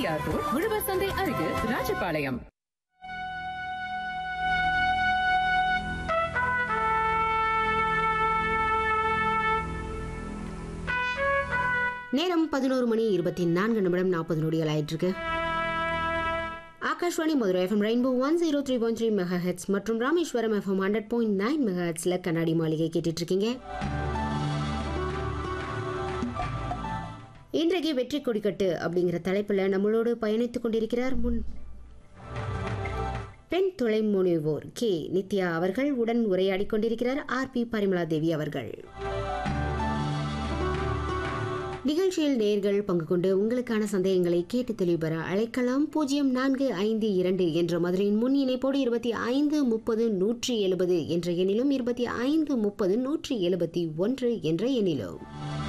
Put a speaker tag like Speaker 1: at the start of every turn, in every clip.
Speaker 1: PR road உழவர் சந்தை அருகில் ராஜபாளையம்
Speaker 2: நேரம் பதினோரு மணி இருபத்தி நான்கு நிமிடம் நாற்பது நொடிகள் ஆயிட்டிருக்கு Akashvani Madurai FM rainbow one zero three point three megahertz மற்றும் Rameswaram FM hundred point nine mega ஹெட்ஸில் கண்ணாடி மாளிகை கேட்டுட்டு இருக்கீங்க இன்றைக்கு வெற்றி கொடிக்கட்டு அப்படிங்கிற தலைப்பில் நம்மளோடு பயணித்துக் கொண்டிருக்கிறார் முன் பெண் தொலை முனைவோர் கே நித்யா அவர்கள் உடன் உரையாடி கொண்டிருக்கிறார் ஆர் பி பரிமலா தேவி அவர்கள் நிகழ்ச்சியில் நேர்கள் பங்கு கொண்டு உங்களுக்கான சந்தேகங்களை கேட்டு தெளிவுபெற அழைக்கலாம் பூஜ்ஜியம் நான்கு ஐந்து இரண்டு என்ற மதுரையின் முன் இணைப்போடு இருபத்தி ஐந்து முப்பது நூற்றி எழுபது என்ற எண்ணிலும் இருபத்தி ஐந்து முப்பது நூற்றி எழுபத்தி ஒன்று என்ற எண்ணிலும்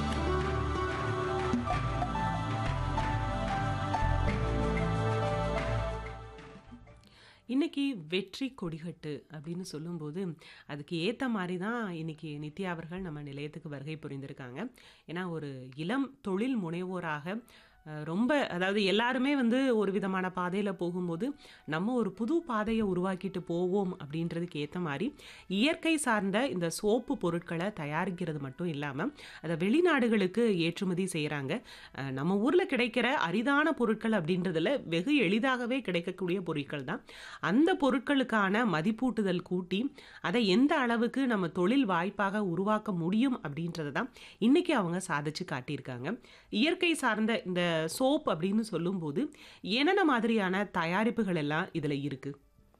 Speaker 3: இன்னைக்கு வெற்றி கொடிகட்டு அப்படின்னு சொல்லும்போது அதுக்கு ஏற்ற மாதிரி தான் இன்னைக்கு நித்யா அவர்கள் நம்ம நிலையத்துக்கு வருகை புரிந்திருக்காங்க ஏன்னா ஒரு இளம் தொழில் முனைவோராக அஹ், ரொம்ப அதாவது எல்லாருமே வந்து ஒரு விதமான பாதையில் போகும்போது நம்ம ஒரு புது பாதையை உருவாக்கிட்டு போவோம் அப்படின்றதுக்கு ஏற்ற மாதிரி இயற்கை சார்ந்த இந்த சோப்பு பொருட்களை தயாரிக்கிறது மட்டும் இல்லாமல் அதை வெளிநாடுகளுக்கு ஏற்றுமதி செய்கிறாங்க நம்ம ஊரில் கிடைக்கிற அரிதான பொருட்கள் அப்படின்றதுல வெகு எளிதாகவே கிடைக்கக்கூடிய பொருட்கள் தான் அந்த பொருட்களுக்கான மதிப்பூட்டுதல் கூட்டி அதை எந்த அளவுக்கு நம்ம தொழில் வாய்ப்பாக உருவாக்க முடியும் அப்படின்றத தான் இன்னைக்கு அவங்க சாதிச்சு காட்டியிருக்காங்க இயற்கை சார்ந்த இந்த சோப் அப்படின்னு சொல்லும்போது என்னென்ன மாதிரியான தயாரிப்புகள் எல்லாம் இதில் இருக்கு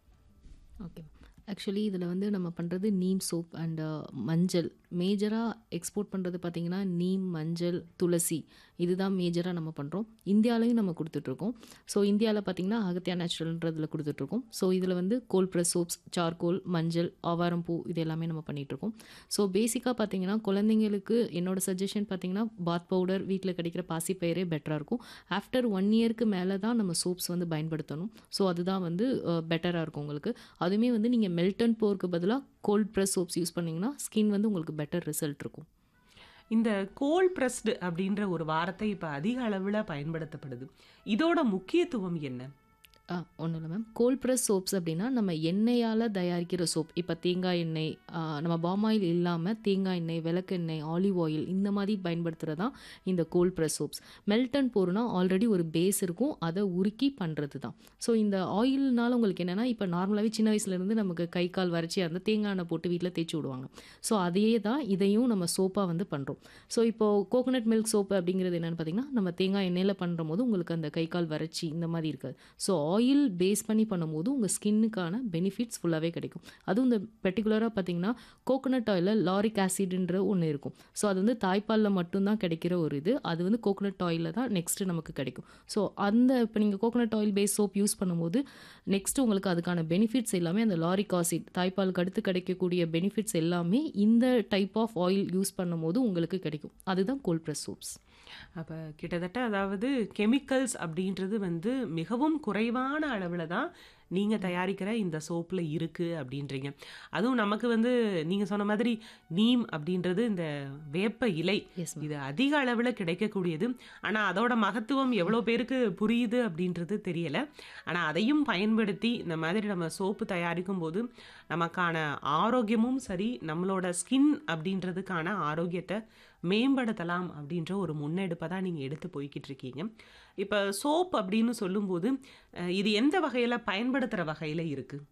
Speaker 4: ஓகே ஆக்சுவலி இதில் வந்து நம்ம பண்ணுறது நீம் சோப் அண்ட் மஞ்சள் மேஜராக எக்ஸ்போர்ட் பண்ணுறது பார்த்திங்கன்னா நீம் மஞ்சள் துளசி இதுதான் மேஜராக நம்ம பண்ணுறோம் இந்தியாலையும் நம்ம கொடுத்துட்ருக்கோம் ஸோ இந்தியாவில் பார்த்திங்கன்னா அகத்தியா நேச்சுரல்ன்றதில் கொடுத்துட்ருக்கோம் ஸோ இதில் வந்து கோல் ப்ரெஸ் சோப்ஸ் சார்கோல் மஞ்சள் ஆவாரம் பூ இது எல்லாமே நம்ம பண்ணிகிட்ருக்கோம் ஸோ பேசிக்காக பார்த்தீங்கன்னா குழந்தைங்களுக்கு என்னோட சஜஷன் பார்த்தீங்கன்னா பாத் பவுடர் வீட்டில் கிடைக்கிற பாசிப்பயிரே பெட்டராக இருக்கும் ஆஃப்டர் ஒன் இயர்க்கு மேலே தான் நம்ம சோப்ஸ் வந்து பயன்படுத்தணும் ஸோ அதுதான் வந்து பெட்டராக இருக்கும் உங்களுக்கு அதுவுமே வந்து நீங்கள் மெல்டன் போருக்கு பதிலாக கோல்ட் ப்ரெஸ் சோப்ஸ் யூஸ் பண்ணிங்கன்னா ஸ்கின் வந்து உங்களுக்கு பெட்டர் ரிசல்ட் இருக்கும்
Speaker 3: இந்த கோல் பிரஸ்டு அப்படின்ற ஒரு வார்த்தை இப்போ அதிக அளவில் பயன்படுத்தப்படுது இதோட முக்கியத்துவம் என்ன
Speaker 4: ஆ ஒன்றும் இல்லை மேம் கோல்ட் ப்ரெஸ் சோப்ஸ் அப்படின்னா நம்ம எண்ணெயால் தயாரிக்கிற சோப் இப்போ தேங்காய் எண்ணெய் ஆ, நம்ம பாம் ஆயில் இல்லாமல் தேங்காய் எண்ணெய் விளக்கெண்ணெய் ஆலிவ் ஆயில் இந்த மாதிரி பயன்படுத்துகிறது தான் இந்த கோல்ட் ப்ரெஸ் சோப்ஸ் மெல்டன் போர்னா ஆல்ரெடி ஒரு பேஸ் இருக்கும் அதை உருக்கி பண்ணுறது தான் ஸோ இந்த ஆயில்னால உங்களுக்கு என்னென்னா இப்போ நார்மலாகவே சின்ன வயசுலேருந்து நமக்கு கை கால் வறட்சியாக இருந்தால் தேங்காய் எண்ணெய் போட்டு வீட்டில் தேய்ச்சி விடுவாங்க ஸோ அதையே தான் இதையும் நம்ம சோப்பாக வந்து பண்ணுறோம் ஸோ இப்போது கோகோனட் மில்க் சோப்பு அப்படிங்கிறது என்னென்னு பார்த்தீங்கன்னா நம்ம தேங்காய் எண்ணெயில் பண்ணுற போது உங்களுக்கு அந்த கை கால் வறட்சி இந்த மாதிரி இருக்காது ஸோ ஆயில் பேஸ் பண்ணி பண்ணும்போது உங்கள் ஸ்கின்னுக்கான பெனிஃபிட்ஸ் ஃபுல்லாகவே கிடைக்கும் அதுவும் இந்த பெர்டிகுலராக பார்த்தீங்கன்னா கோகோனட் ஆயிலில் லாரிக் ஆசிட்ன்ற ஒன்று இருக்கும் ஸோ அது வந்து தாய்ப்பாலில் மட்டும்தான் கிடைக்கிற ஒரு இது அது வந்து கோகோனட் ஆயிலில் தான் நெக்ஸ்ட்டு நமக்கு கிடைக்கும் ஸோ அந்த இப்போ நீங்கள் coconut oil base soap use பண்ணும்போது நெக்ஸ்ட் உங்களுக்கு அதுக்கான பெனிஃபிட்ஸ் எல்லாமே அந்த லாரிக் ஆசிட் தாய்ப்பாலுக்கு அடுத்து கிடைக்கக்கூடிய பெனிஃபிட்ஸ் எல்லாமே இந்த டைப் ஆஃப் ஆயில் யூஸ் பண்ணும்போது உங்களுக்கு கிடைக்கும் அதுதான் கோல்ட் ப்ரெஸ் சோப்ஸ்
Speaker 3: அப்போ கிட்டத்தட்ட அதாவது கெமிக்கல்ஸ் அப்படின்றது வந்து மிகவும் குறைவான அளவில் தான் நீங்கள் தயாரிக்கிற இந்த சோப்பில் இருக்குது அப்படின்றீங்க அதுவும் நமக்கு வந்து நீங்கள் சொன்ன மாதிரி நீம் அப்படின்றது இந்த வேப்ப இலை
Speaker 4: எஸ்
Speaker 3: இது அதிக அளவில் கிடைக்கக்கூடியது ஆனால் அதோட மகத்துவம் எவ்வளோ பேருக்கு புரியுது அப்படின்றது தெரியல ஆனால் அதையும் பயன்படுத்தி இந்த மாதிரி நம்ம சோப்பு தயாரிக்கும் போது நமக்கான ஆரோக்கியமும் சரி நம்மளோட ஸ்கின் அப்படின்றதுக்கான ஆரோக்கியத்தை மேம்படுத்தலாம் அப்படின்ற ஒரு முன்னெடுப்பை தான் நீங்கள் எடுத்து போய்கிட்டு இருக்கீங்க இப்போ சோப் அப்படின்னு சொல்லும்போது அஹ், இது எந்த வகையில் பயன்படுத்துகிற வகையில் இருக்குது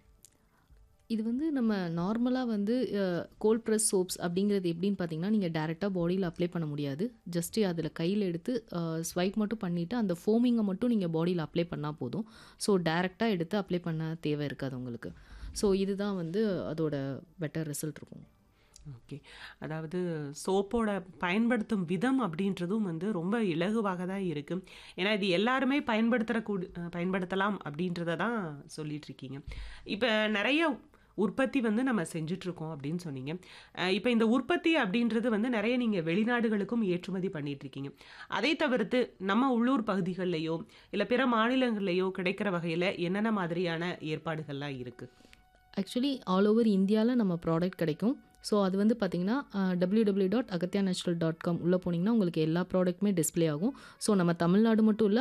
Speaker 4: இது வந்து நம்ம நார்மலாக வந்து கோல்ட் ப்ரெஸ் சோப்ஸ் அப்படிங்கிறது எப்படின்னு பார்த்தீங்கன்னா நீங்கள் டேரெக்டாக பாடியில் அப்ளை பண்ண முடியாது ஜஸ்ட்டு அதில் கையில் எடுத்து ஸ்வைப் மட்டும் பண்ணிவிட்டு அந்த ஃபோமிங்கை மட்டும் நீங்கள் பாடியில் அப்ளை பண்ணால் போதும் ஸோ டேரெக்டாக எடுத்து அப்ளை பண்ண தேவை இருக்காது உங்களுக்கு ஸோ இதுதான் வந்து அதோட பெட்டர் ரிசல்ட் இருக்கும்
Speaker 3: ஓகே அதாவது சோப்போட பயன்படுத்தும் விதம் அப்படின்றதும் வந்து ரொம்ப இலகுவாக தான் இருக்குது ஏன்னா இது எல்லாருமே பயன்படுத்துகிற கூடி பயன்படுத்தலாம் அப்படின்றத தான் சொல்லிட்டு இருக்கீங்க இப்போ நிறைய உற்பத்தி வந்து நம்ம செஞ்சிட்ருக்கோம் அப்படின்னு சொன்னீங்க இப்போ இந்த உற்பத்தி அப்படின்றது வந்து நிறைய நீங்கள் வெளிநாடுகளுக்கும் ஏற்றுமதி பண்ணிட்டு இருக்கீங்க அதை தவிர்த்து நம்ம உள்ளூர் பகுதிகள்லையோ இல்லை பிற மாநிலங்கள்லையோ கிடைக்கிற வகையில் என்னென்ன மாதிரியான ஏற்பாடுகள்லாம் இருக்குது
Speaker 4: ஆக்சுவலி ஆல் ஓவர் இந்தியாவில் நம்ம ப்ராடக்ட் கிடைக்கும் ஸோ அது வந்து பார்த்தீங்கன்னா W W dot Agathiya natural dot com உள்ளே போனீங்கன்னா உங்களுக்கு எல்லா ப்ராடக்ட்டுமே டிஸ்ப்ளே ஆகும் ஸோ நம்ம தமிழ்நாடு மட்டும் இல்லை